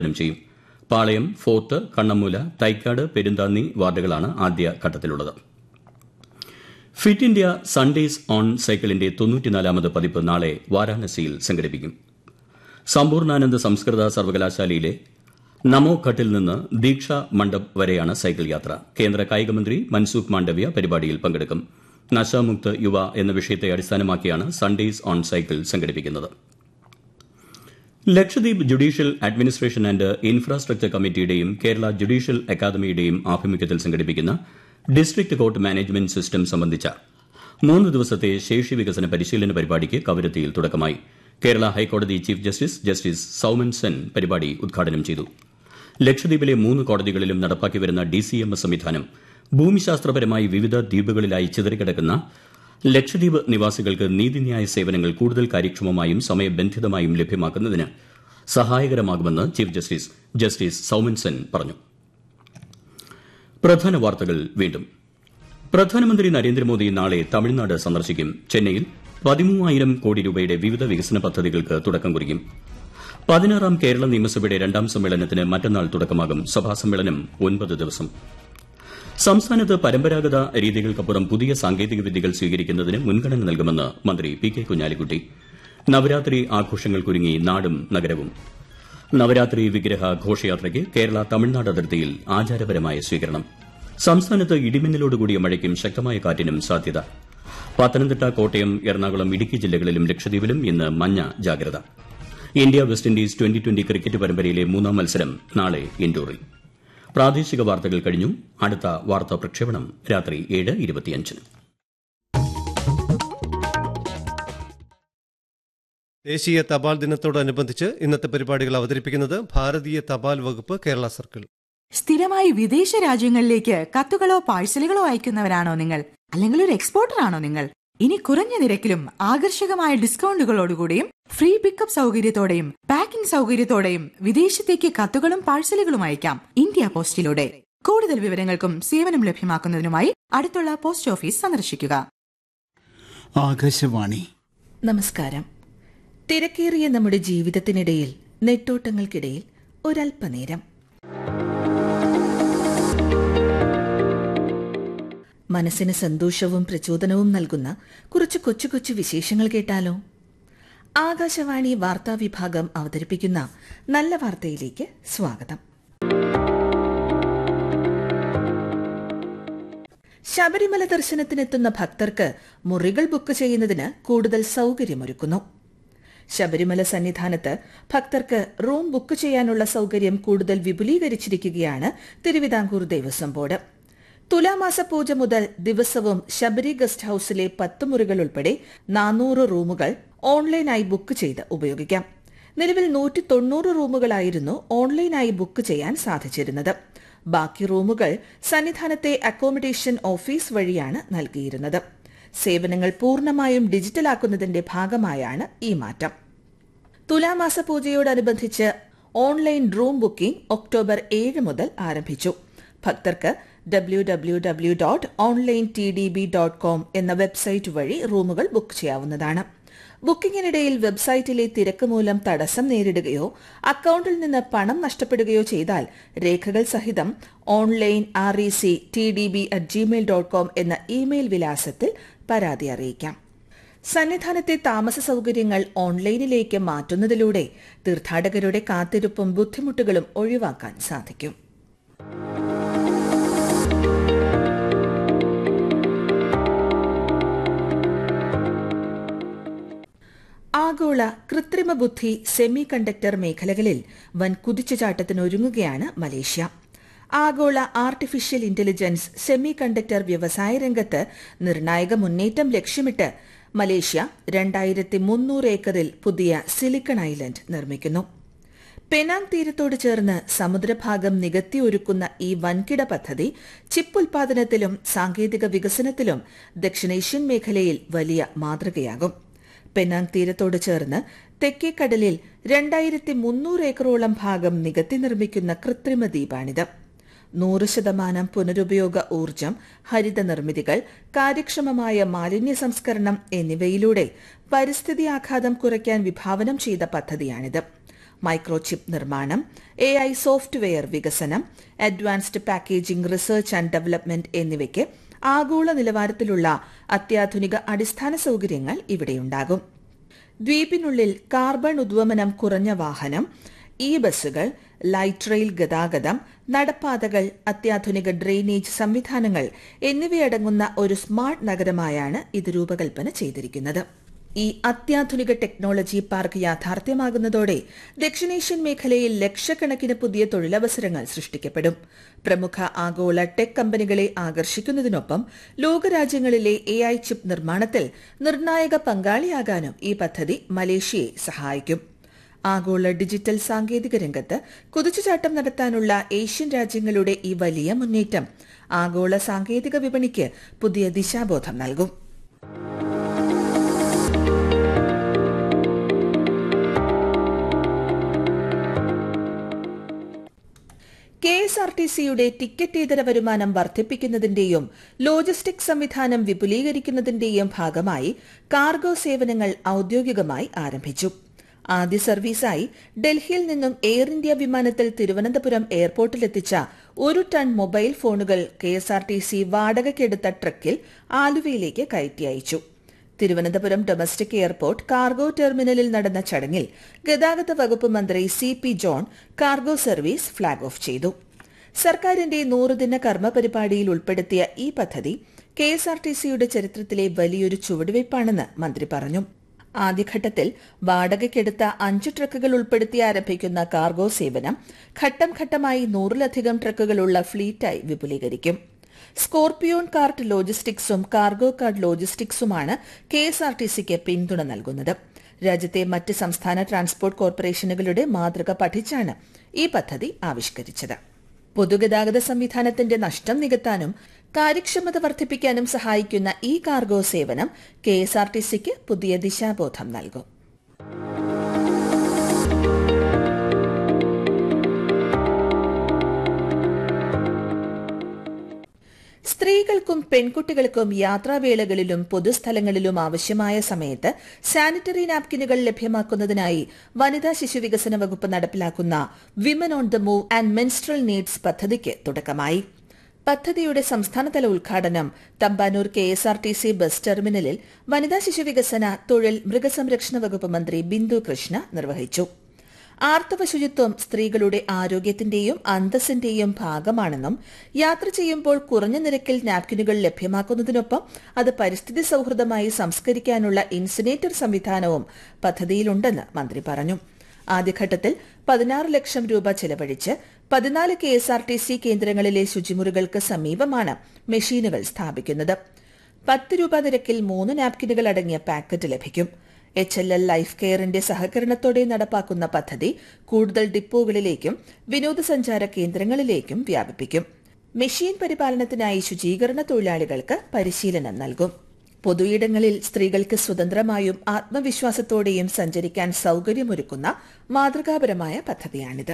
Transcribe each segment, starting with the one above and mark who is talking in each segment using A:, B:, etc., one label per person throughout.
A: ഉദ്ഘാടനം ചെയ്യും പാളയം ഫോർട്ട് കണ്ണമ്മൂല തൈക്കാട് പെരുന്താന്നി വാർഡുകളാണ് ആദ്യഘട്ടത്തിലുള്ളത് ഫിറ്റ് ഇന്ത്യ സൺഡേസ് ഓൺ സൈക്കിളിന്റെ തൊണ്ണൂറ്റിനാലാമത് പതിപ്പ് നാളെ വാരാണസിയിൽ സംഘടിപ്പിക്കും സമ്പൂർണ്ണാനന്ദ സംസ്കൃത സർവകലാശാലയിലെ നമോ ഘട്ടിൽ നിന്ന് ദീക്ഷ മണ്ഡപ് വരെയാണ് സൈക്കിൾ യാത്ര കേന്ദ്ര കായികമന്ത്രി മൻസുഖ് മാണ്ഡവ്യ പരിപാടിയിൽ പങ്കെടുക്കും നശാമുക്ത് യുവ എന്ന വിഷയത്തെ അടിസ്ഥാനമാക്കിയാണ് സൺഡേസ് ഓൺ സൈക്കിൾ സംഘടിപ്പിക്കുന്നത് Lakshadweep judicial administration and infrastructure കമ്മിറ്റിയുടെയും കേരള ജുഡീഷ്യൽ അക്കാദമിയുടെയും ആഭിമുഖ്യത്തിൽ സംഘടിപ്പിക്കുന്ന ഡിസ്ട്രിക്ട് കോർട്ട് മാനേജ്മെന്റ് സിസ്റ്റം സംബന്ധിച്ച മൂന്ന് ദിവസത്തെ ശേഷി വികസന പരിശീലന പരിപാടിക്ക് കവരത്തിയിൽ തുടക്കമായി കേരള ഹൈക്കോടതി chief justice justice Soumen Sen പരിപാടി ഉദ്ഘാടനം ചെയ്തു ലക്ഷദ്വീപിലെ മൂന്ന് കോടതികളിലും നടപ്പാക്കി വരുന്ന ഡിസിഎംഎസ് സംവിധാനം ഭൂമിശാസ്ത്രപരമായി വിവിധ ദ്വീപുകളിലായി ചിതറിക്കിടക്കുന്ന ലക്ഷദ്വീപ് നിവാസികൾക്ക് നീതിന്യായ സേവനങ്ങൾ കൂടുതൽ കാര്യക്ഷമമായും സമയബന്ധിതമായും ലഭ്യമാക്കുന്നതിന് സഹായകരമാകുമെന്ന് chief justice justice Soumen Sen പറഞ്ഞു പ്രധാന വാർത്തകൾ വീണ്ടും പ്രധാനമന്ത്രി നരേന്ദ്രമോദി നാളെ തമിഴ്നാട് സന്ദർശിക്കും ചെന്നൈയിൽ പതിമൂവായിരം കോടി രൂപയുടെ വിവിധ വികസന പദ്ധതികൾക്ക് തുടക്കം കുറിക്കും പതിനാറാം കേരള നിയമസഭയുടെ രണ്ടാം സമ്മേളനത്തിന് മറ്റന്നാൾ തുടക്കമാകും സഭാ സമ്മേളനം ഒൻപത് ദിവസം സംസ്ഥാനത്ത് പരമ്പരാഗത രീതികൾക്കപ്പുറം പുതിയ സാങ്കേതിക വിദ്യകൾ സ്വീകരിക്കുന്നതിന് മുൻഗണന നൽകുമെന്ന് മന്ത്രി പി കെ കുഞ്ഞാലിക്കുട്ടി നവരാത്രി ആഘോഷങ്ങൾക്കൊരുങ്ങി നാടും നഗരവും നവരാത്രി വിഗ്രഹ ഘോഷയാത്രയ്ക്ക് കേരള തമിഴ്നാട് അതിർത്തിയിൽ ആചാരപരമായ സ്വീകരണം സംസ്ഥാനത്ത് ഇടിമിന്നലോടുകൂടിയ മഴയ്ക്കും ശക്തമായ കാറ്റിനും സാധ്യത പത്തനംതിട്ട കോട്ടയം എറണാകുളം ഇടുക്കി ജില്ലകളിലും ലക്ഷദ്വീപിലും ഇന്ന് മഞ്ഞ ജാഗ്രത India West Indies twenty twenty cricket പരമ്പരയിലെ മൂന്നാം മത്സരം നാളെ ഇൻഡോറിൽ പ്രാദേശിക വാർത്തകൾ കഴിഞ്ഞു അടുത്ത വാർത്താ പ്രക്ഷേപണം രാത്രി ഏഴ് ഇരുപത്തിയഞ്ചിന്
B: ദേശീയ തപാൽ ദിനത്തോടനുബന്ധിച്ച് ഇന്നത്തെ പരിപാടികൾ അവതരിപ്പിക്കുന്നത് ഭാരതീയ തപാൽ വകുപ്പ് കേരള സർക്കിൾ
C: സ്ഥിരമായി വിദേശ രാജ്യങ്ങളിലേക്ക് കത്തുകളോ പാഴ്സലുകളോ അയക്കുന്നവരാണോ നിങ്ങൾ അല്ലെങ്കിൽ ഒരു എക്സ്പോർട്ടർ ആണോ നിങ്ങൾ ഇനി കുറഞ്ഞ നിരക്കിലും ആകർഷകമായ ഡിസ്കൗണ്ടുകളോടുകൂടിയും ഫ്രീ പിക്കപ്പ് സൗകര്യത്തോടെയും പാക്കിംഗ് സൗകര്യത്തോടെയും വിദേശത്തേക്ക് കത്തുകളും പാഴ്സലുകളും അയക്കാം ഇന്ത്യ പോസ്റ്റിലൂടെ കൂടുതൽ വിവരങ്ങൾക്കും സേവനം ലഭ്യമാക്കുന്നതിനുമായി അടുത്തുള്ള പോസ്റ്റ് ഓഫീസ് സന്ദർശിക്കുക
D: ആകാശവാണി
E: നമസ്കാരം തിരക്കേറിയ നമ്മുടെ ജീവിതത്തിനിടയിൽ നെട്ടോട്ടങ്ങൾക്കിടയിൽ ഒരല്പനേരം മനസ്സിന് സന്തോഷവും പ്രചോദനവും നൽകുന്ന കുറച്ച് കൊച്ചു കൊച്ചു വിശേഷങ്ങൾ കേട്ടാലോ ആകാശവാണി വാർത്താ വിഭാഗം അവതരിപ്പിക്കുന്ന നല്ല വാർത്തയിലേക്ക് സ്വാഗതം ശബരിമല ദർശനത്തിനെത്തുന്ന ഭക്തർക്ക് മുറികൾ ബുക്ക് ചെയ്യുന്നതിന് കൂടുതൽ സൗകര്യമൊരുക്കുന്നു ശബരിമല സന്നിധാനത്ത് ഭക്തർക്ക് റൂം ബുക്ക് ചെയ്യാനുള്ള സൗകര്യം കൂടുതൽ വിപുലീകരിച്ചിരിക്കുകയാണ് തിരുവിതാംകൂർ ദേവസ്വം ബോർഡ് തുലാമാസ പൂജ മുതൽ ദിവസവും ശബരി ഗസ്റ്റ് ഹൌസിലെ പത്ത് മുറികൾ ഉൾപ്പെടെ നാനൂറ് റൂമുകൾ ഓൺലൈനായി ബുക്ക് ചെയ്ത് ഉപയോഗിക്കാം നിലവിൽ നൂറ്റി തൊണ്ണൂറ് റൂമുകളായിരുന്നു ഓൺലൈനായി ബുക്ക് ചെയ്യാൻ സാധിച്ചിരുന്നത് ബാക്കി റൂമുകൾ സന്നിധാനത്തെ അക്കോമഡേഷൻ ഓഫീസ് വഴിയാണ് നൽകിയിരുന്നത് സേവനങ്ങൾ പൂർണ്ണമായും ഡിജിറ്റലാക്കുന്നതിന്റെ ഭാഗമായാണ് ഈ മാറ്റം തുലാമാസ പൂജയോടനുബന്ധിച്ച് ഓൺലൈൻ റൂം ബുക്കിംഗ് ഒക്ടോബർ ഏഴ് മുതൽ ആരംഭിച്ചു ഭക്തർക്ക് W W W dot online T D B dot com എന്ന വെബ്സൈറ്റ് വഴി റൂമുകൾ ബുക്ക് ചെയ്യാവുന്നതാണ് ബുക്കിംഗിനിടയിൽ വെബ്സൈറ്റിലെ തിരക്ക് മൂലം തടസ്സം നേരിടുകയോ അക്കൌണ്ടിൽ നിന്ന് പണം നഷ്ടപ്പെടുകയോ ചെയ്താൽ രേഖകൾ സഹിതം online R E C T D B at Gmail dot com എന്ന ഇമെയിൽ വിലാസത്തിൽ പരാതി അറിയിക്കാം സന്നിധാനത്തെ താമസ സൗകര്യങ്ങൾ ഓൺലൈനിലേക്ക് മാറ്റുന്നതിലൂടെ തീർത്ഥാടകരുടെ കാത്തിരിപ്പും ബുദ്ധിമുട്ടുകളും ഒഴിവാക്കാൻ സാധിക്കും ആഗോള കൃത്രിമ ബുദ്ധി സെമി കണ്ടക്ടർ മേഖലകളിൽ വൻ കുതിച്ചുചാട്ടത്തിനൊരുങ്ങുകയാണ് മലേഷ്യ ആഗോള ആർട്ടിഫിഷ്യൽ ഇന്റലിജൻസ് സെമി കണ്ടക്ടർ വ്യവസായ രംഗത്ത് നിർണായക മുന്നേറ്റം ലക്ഷ്യമിട്ട് മലേഷ്യ രണ്ടായിരത്തി മുന്നൂറ് ഏക്കറിൽ പുതിയ സിലിക്കൺ ഐലൻഡ് നിർമ്മിക്കുന്നു പെനാങ് തീരത്തോട് ചേർന്ന് സമുദ്രഭാഗം നികത്തി ഒരുക്കുന്ന ഈ വൻകിട പദ്ധതി ചിപ്പ് ഉൽപാദനത്തിലും സാങ്കേതിക വികസനത്തിലും ദക്ഷിണേഷ്യൻ മേഖലയിൽ വലിയ മാതൃകയാകും പെനാങ് തീരത്തോട് ചേർന്ന് തെക്കേക്കടലിൽ രണ്ടായിരത്തി മുന്നൂറ് ഏക്കറോളം ഭാഗം നികത്തി നിർമ്മിക്കുന്ന കൃത്രിമ ദ്വീപാണിത് നൂറ് ശതമാനം പുനരുപയോഗ ഊർജം ഹരിത നിർമ്മിതികൾ കാര്യക്ഷമമായ മാലിന്യ സംസ്കരണം എന്നിവയിലൂടെ പരിസ്ഥിതി ആഘാതം കുറയ്ക്കാൻ വിഭാവനം ചെയ്ത പദ്ധതിയാണിത് മൈക്രോചിപ്പ് നിർമ്മാണം എ ഐ സോഫ്റ്റ്വെയർ വികസനം advanced packaging research and development എന്നിവയ്ക്ക് ആഗോള നിലവാരത്തിലുള്ള അത്യാധുനിക അടിസ്ഥാന സൌകര്യങ്ങൾ ഇവിടെയുണ്ടാകും ദ്വീപിനുള്ളിൽ കാർബൺ ഉദ്വമനം കുറഞ്ഞ വാഹനം ഇ ബസ്സുകൾ ലൈറ്റ് റെയിൽ ഗതാഗതം നടപ്പാതകൾ അത്യാധുനിക ഡ്രെയിനേജ് സംവിധാനങ്ങൾ എന്നിവയടങ്ങുന്ന ഒരു സ്മാർട്ട് നഗരമായാണ് ഇത് രൂപകൽപ്പന ചെയ്തിരിക്കുന്നത് ഈ അത്യാധുനിക ടെക്നോളജി പാർക്ക് യാഥാർത്ഥ്യമാകുന്നതോടെ ദക്ഷിണേഷ്യൻ മേഖലയിൽ ലക്ഷക്കണക്കിന് പുതിയ തൊഴിലവസരങ്ങൾ സൃഷ്ടിക്കപ്പെടും പ്രമുഖ ആഗോള ടെക് കമ്പനികളെ ആകർഷിക്കുന്നതിനൊപ്പം ലോകരാജ്യങ്ങളിലെ എ ഐ ചിപ്പ് നിർമ്മാണത്തിൽ നിർണായക പങ്കാളിയാകാനും ഈ പദ്ധതി മലേഷ്യയെ സഹായിക്കും ആഗോള ഡിജിറ്റൽ സാങ്കേതിക രംഗത്ത് കുതിച്ചുചാട്ടം നടത്താനുള്ള ഏഷ്യൻ രാജ്യങ്ങളുടെ ഈ വലിയ മുന്നേറ്റം ആഗോള സാങ്കേതിക വിപണിക്ക് പുതിയ ദിശാബോധം നൽകും കെ എസ് ആർ ടി സിയുടെ ടിക്കറ്റേതര വരുമാനം വർദ്ധിപ്പിക്കുന്നതിന്റെയും ലോജിസ്റ്റിക് സംവിധാനം വിപുലീകരിക്കുന്നതിന്റെയും ഭാഗമായി കാർഗോ സേവനങ്ങൾ ഔദ്യോഗികമായി ആരംഭിച്ചു ആദ്യ സർവീസായി ഡൽഹിയിൽ നിന്നും എയർ ഇന്ത്യ വിമാനത്തിൽ തിരുവനന്തപുരം എയർപോർട്ടിലെത്തിച്ച ഒരു ടൺ മൊബൈൽ ഫോണുകൾ K S R T C വാടകയ്ക്കെടുത്ത ട്രക്കിൽ ആലുവയിലേക്ക് കയറ്റി അയച്ചു തിരുവനന്തപുരം ഡൊമസ്റ്റിക് എയർപോർട്ട് കാർഗോ ടെർമിനലിൽ നടന്ന ചടങ്ങിൽ ഗതാഗത വകുപ്പ് മന്ത്രി C P John cargo service flag off ചെയ്തു സർക്കാരിന്റെ നൂറുദിന കർമ്മ പരിപാടിയിൽ ഉൾപ്പെടുത്തിയ ഈ പദ്ധതി കെ എസ് ആർ ടി സിയുടെ ചരിത്രത്തിലെ വലിയൊരു ചുവടുവയ്പ്പാണെന്ന് മന്ത്രി പറഞ്ഞു ആദ്യഘട്ടത്തിൽ വാടകയ്ക്കെടുത്ത അഞ്ച് ട്രക്കുകൾ ഉൾപ്പെടുത്തി ആരംഭിക്കുന്ന കാർഗോ സേവനം ഘട്ടം ഘട്ടമായി നൂറിലധികം ട്രക്കുകളുള്ള ഫ്ലീറ്റായി വിപുലീകരിക്കും സ്കോർപിയോൺ കാർട്ട് ലോജിസ്റ്റിക്സും കാർഗോ കാർഡ് ലോജിസ്റ്റിക്സുമാണ് കെ എസ് ആർ ടി സിക്ക് പിന്തുണ നൽകുന്നത് രാജ്യത്തെ മറ്റ് സംസ്ഥാന ട്രാൻസ്പോർട്ട് കോർപ്പറേഷനുകളുടെ മാതൃക പഠിച്ചാണ് ഈ പദ്ധതി ആവിഷ്കരിച്ചത് പൊതുഗതാഗത സംവിധാനത്തിന്റെ നഷ്ടം നികത്താനും കാര്യക്ഷമത വർദ്ധിപ്പിക്കാനും സഹായിക്കുന്ന ഈ കാർഗോ സേവനം കെ എസ് ആർ ടി സിക്ക് പുതിയ ദിശാബോധം നൽകും സ്ത്രീകൾക്കും പെൺകുട്ടികൾക്കും യാത്രാവേളകളിലും പൊതുസ്ഥലങ്ങളിലും ആവശ്യമായ സമയത്ത് സാനിറ്ററി നാപ്കിനുകൾ ലഭ്യമാക്കുന്നതിനായി വനിതാ ശിശുവികസന വകുപ്പ് നടപ്പിലാക്കുന്ന women on the move and menstrual needs പദ്ധതിക്ക് തുടക്കമായി പദ്ധതിയുടെ സംസ്ഥാനതല ഉദ്ഘാടനം Thampanoor K S R T C bus ടെർമിനലിൽ വനിതാ ശിശുവികസന തൊഴിൽ മൃഗസംരക്ഷണ വകുപ്പ് മന്ത്രി ബിന്ദു കൃഷ്ണ നിർവഹിച്ചു ആർത്തവ ശുചിത്വം സ്ത്രീകളുടെ ആരോഗ്യത്തിന്റെയും അന്തസ്സിന്റെയും ഭാഗമാണെന്നും യാത്ര ചെയ്യുമ്പോൾ കുറഞ്ഞ നിരക്കിൽ നാപ്കിനുകൾ ലഭ്യമാക്കുന്നതിനൊപ്പം അത് പരിസ്ഥിതി സൌഹൃദമായി സംസ്കരിക്കാനുള്ള ഇൻസിനേറ്റർ സംവിധാനവും പദ്ധതിയിലുണ്ടെന്ന് മന്ത്രി പറഞ്ഞു ആദ്യഘട്ടത്തിൽ പതിനാറ് ലക്ഷം രൂപ ചെലവഴിച്ച് പതിനാല് K S R T C കേന്ദ്രങ്ങളിലെ ശുചിമുറികൾക്ക് സമീപമാണ് മെഷീനുകൾ സ്ഥാപിക്കുന്നത് പത്ത് രൂപ നിരക്കിൽ മൂന്ന് നാപ്കിനുകൾ അടങ്ങിയ പാക്കറ്റ് ലഭിക്കും എച്ച് എൽ എൽ ലൈഫ് കെയറിന്റെ സഹകരണത്തോടെ നടപ്പാക്കുന്ന പദ്ധതി കൂടുതൽ ഡിപ്പോകളിലേക്കും വിനോദസഞ്ചാര കേന്ദ്രങ്ങളിലേക്കും വ്യാപിപ്പിക്കും മെഷീൻ പരിപാലനത്തിനായി ശുചീകരണ തൊഴിലാളികൾക്ക് പരിശീലനം നൽകും പൊതുയിടങ്ങളിൽ സ്ത്രീകൾക്ക് സ്വതന്ത്രമായും ആത്മവിശ്വാസത്തോടെയും സഞ്ചരിക്കാൻ സൌകര്യമൊരുക്കുന്ന മാതൃകാപരമായ പദ്ധതിയാണിത്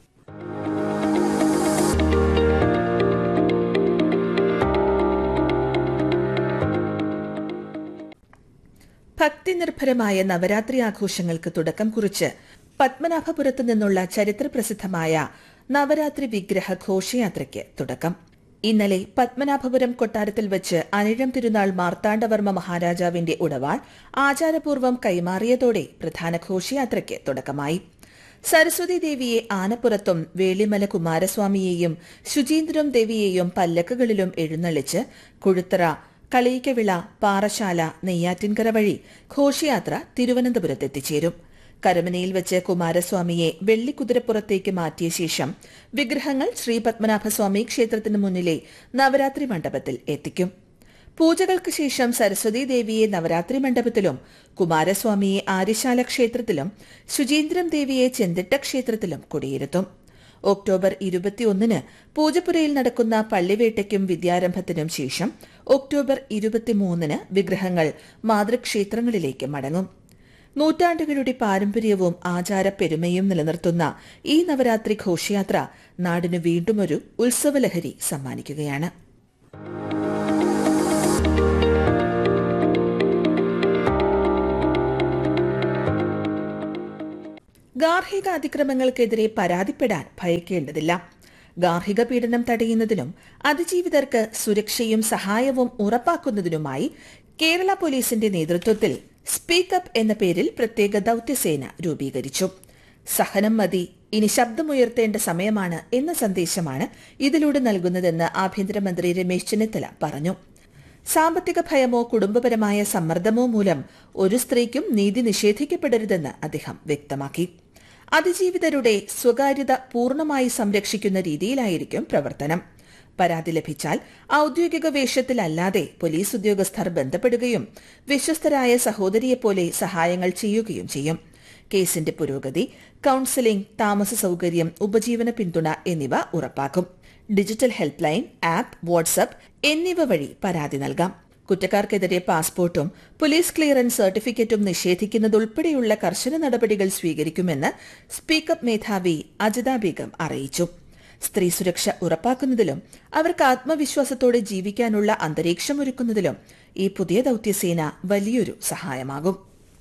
E: ഭക്തിനിർഭരമായ നവരാത്രി ആഘോഷങ്ങൾക്ക് തുടക്കം കുറിച്ച് പത്മനാഭപുരത്ത് നിന്നുള്ള ചരിത്രപ്രസിദ്ധമായ നവരാത്രി വിഗ്രഹ ഘോഷയാത്രയ്ക്ക് തുടക്കം ഇന്നലെ പത്മനാഭപുരം കൊട്ടാരത്തിൽ വെച്ച് അനിഴം തിരുനാൾ മാർത്താണ്ഡവർമ്മ മഹാരാജാവിന്റെ ഉടവാൾ ആചാരപൂർവ്വം കൈമാറിയതോടെ പ്രധാന ഘോഷയാത്രയ്ക്ക് തുടക്കമായി സരസ്വതി ദേവിയെ ആനപ്പുറത്തും വേളിമല കുമാരസ്വാമിയെയും ശുചീന്ദ്രം ദേവിയെയും പല്ലക്കുകളിലും എഴുന്നള്ളിച്ച് കുഴുത്തറ കളയിക്കവിള പാറശാല നെയ്യാറ്റിൻകര വഴി ഘോഷയാത്ര തിരുവനന്തപുരത്തെത്തിച്ചേരും കരമനയിൽ വെച്ച് കുമാരസ്വാമിയെ വെള്ളിക്കുതിരപ്പുറത്തേക്ക് മാറ്റിയ ശേഷം വിഗ്രഹങ്ങൾ ശ്രീ പത്മനാഭസ്വാമി ക്ഷേത്രത്തിന് മുന്നിലെ നവരാത്രി മണ്ഡപത്തിൽ എത്തിക്കും പൂജകൾക്ക് ശേഷം സരസ്വതി ദേവിയെ നവരാത്രി മണ്ഡപത്തിലും കുമാരസ്വാമിയെ ആര്യശാല ക്ഷേത്രത്തിലും ശുചീന്ദ്രം ദേവിയെ ചെന്തിട്ട ക്ഷേത്രത്തിലും കുടിയിരുത്തും ഒക്ടോബർ ഇരുപത്തിയൊന്നിന് പൂജപ്പുരയിൽ നടക്കുന്ന പള്ളിവേട്ടയ്ക്കും വിദ്യാരംഭത്തിനും ശേഷം ഒക്ടോബർ ഇരുപത്തിമൂന്നിന് വിഗ്രഹങ്ങൾ മാതൃക്ഷേത്രങ്ങളിലേക്ക് മടങ്ങും നൂറ്റാണ്ടുകളുടെ പാരമ്പര്യവും ആചാരപ്പെരുമയും നിലനിർത്തുന്ന ഈ നവരാത്രി ഘോഷയാത്ര നാടിന് വീണ്ടുമൊരു ഉത്സവലഹരി സമ്മാനിക്കുകയാണ് ഗാന്ധി ഗാർഹിക അതിക്രമങ്ങൾക്കെതിരെ പരാതിപ്പെടാൻ ഭയക്കേണ്ടതില്ല ഗാർഹിക പീഡനം തടയുന്നതിനും അതിജീവിതർക്ക് സുരക്ഷയും സഹായവും ഉറപ്പാക്കുന്നതിനുമായി കേരള പോലീസിന്റെ നേതൃത്വത്തിൽ സ്പീക്കപ്പ് എന്ന പേരിൽ പ്രത്യേക ദൌത്യസേന രൂപീകരിച്ചു സഹനം മതി ഇനി ശബ്ദമുയർത്തേണ്ട സമയമാണ് എന്ന സന്ദേശമാണ് ഇതിലൂടെ നൽകുന്നതെന്ന് ആഭ്യന്തരമന്ത്രി രമേശ് ചെന്നിത്തല പറഞ്ഞു സാമ്പത്തിക ഭയമോ കുടുംബപരമായ സമ്മർദ്ദമോ മൂലം ഒരു സ്ത്രീക്കും നീതി നിഷേധിക്കപ്പെടരുതെന്ന് അദ്ദേഹം വ്യക്തമാക്കി അതിജീവിതരുടെ സ്വകാര്യത പൂർണ്ണമായി സംരക്ഷിക്കുന്ന രീതിയിലായിരിക്കും പ്രവർത്തനം പരാതി ലഭിച്ചാൽ ഔദ്യോഗിക വേഷത്തിലല്ലാതെ പോലീസ് ഉദ്യോഗസ്ഥർ ബന്ധപ്പെടുകയും വിശ്വസ്തരായ സഹോദരിയെപ്പോലെ സഹായങ്ങൾ ചെയ്യുകയും ചെയ്യും കേസിന്റെ പുരോഗതി കൌൺസിലിംഗ് താമസ സൌകര്യം ഉപജീവന പിന്തുണ എന്നിവ ഉറപ്പാക്കും digital help line app WhatsApp എന്നിവ വഴി പരാതി നൽകാം കുറ്റക്കാർക്കെതിരെ പാസ്പോർട്ടും പോലീസ് ക്ലിയറൻസ് സർട്ടിഫിക്കറ്റും നിഷേധിക്കുന്നതുൾപ്പെടെയുള്ള കർശന നടപടികൾ സ്വീകരിക്കുമെന്ന് സ്പീക്കപ്പ് മേധാവി അജിത ബീഗം അറിയിച്ചു സ്ത്രീ സുരക്ഷ ഉറപ്പാക്കുന്നതിലും അവർക്ക് ആത്മവിശ്വാസത്തോടെ ജീവിക്കാനുള്ള അന്തരീക്ഷമൊരുക്കുന്നതിലും ഈ പുതിയ ദൌത്യസേന വലിയൊരു സഹായമാകും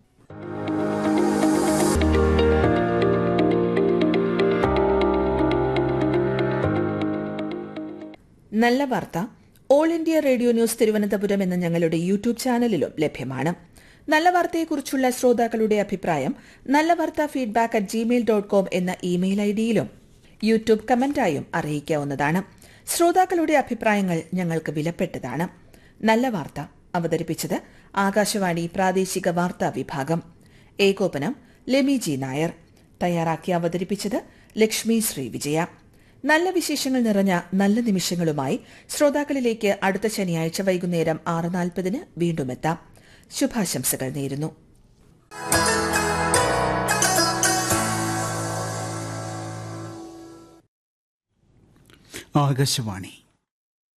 E: നല്ല വാർത്ത all India radio news Thiruvananthapuram എന്ന ഞങ്ങളുടെ യൂട്യൂബ് ചാനലിലും ലഭ്യമാണ് നല്ല വാർത്തയെക്കുറിച്ചുള്ള ശ്രോതാക്കളുടെ അഭിപ്രായം നല്ല വാർത്ത feedback at Gmail dot com എന്ന ഇമെയിൽ ഐ ഡിയിലും യൂട്യൂബ് കമന്റായും അറിയിക്കാവുന്നതാണ് ശ്രോതാക്കളുടെ അഭിപ്രായങ്ങൾ ഞങ്ങൾക്ക് വിലപ്പെട്ടതാണ് നല്ല വാർത്ത അവതരിപ്പിച്ചത് ആകാശവാണി പ്രാദേശിക വാർത്താ വിഭാഗം ഏകോപനം ലെമി ജി നായർ തയ്യാറാക്കി അവതരിപ്പിച്ചത് ലക്ഷ്മി ശ്രീ വിജയ നല്ല വിശേഷങ്ങൾ നിറഞ്ഞ നല്ല നിമിഷങ്ങളുമായി ശ്രോതാക്കളിലേക്ക് അടുത്ത ശനിയാഴ്ച വൈകുന്നേരം ആറ് നാൽപ്പതിന് വീണ്ടും എത്താം ശുഭാശംസകൾ നേരുന്നു
D: ആകാശവാണി